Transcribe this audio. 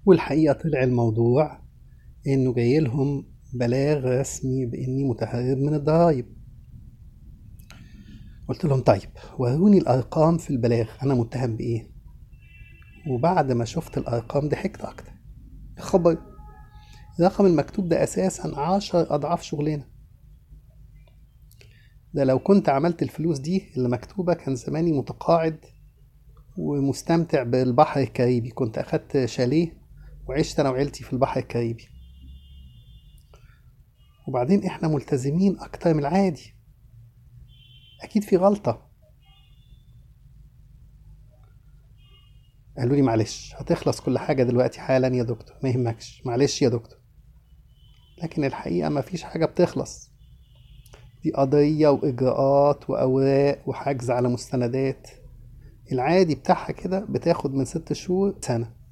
والحقيقة طلع الموضوع إنه جاي لهم بلاغ رسمي بإني متهرب من الضرايب قلت لهم طيب وروني الأرقام في البلاغ أنا متهم بإيه وبعد ما شفت الأرقام ضحكت أكتر خبر الرقم المكتوب ده أساسا عشر أضعاف شغلنا ده لو كنت عملت الفلوس دي اللي مكتوبة كان زماني متقاعد ومستمتع بالبحر الكاريبي كنت أخدت شاليه وعشت أنا وعيلتي في البحر الكاريبي وبعدين إحنا ملتزمين أكتر من العادي أكيد في غلطة قالوا لي معلش هتخلص كل حاجة دلوقتي حالا يا دكتور ما يهمكش معلش يا دكتور لكن الحقيقة ما فيش حاجة بتخلص دي قضية وإجراءات وأوراق وحجز على مستندات العادي بتاعها كده بتاخد من ست شهور سنة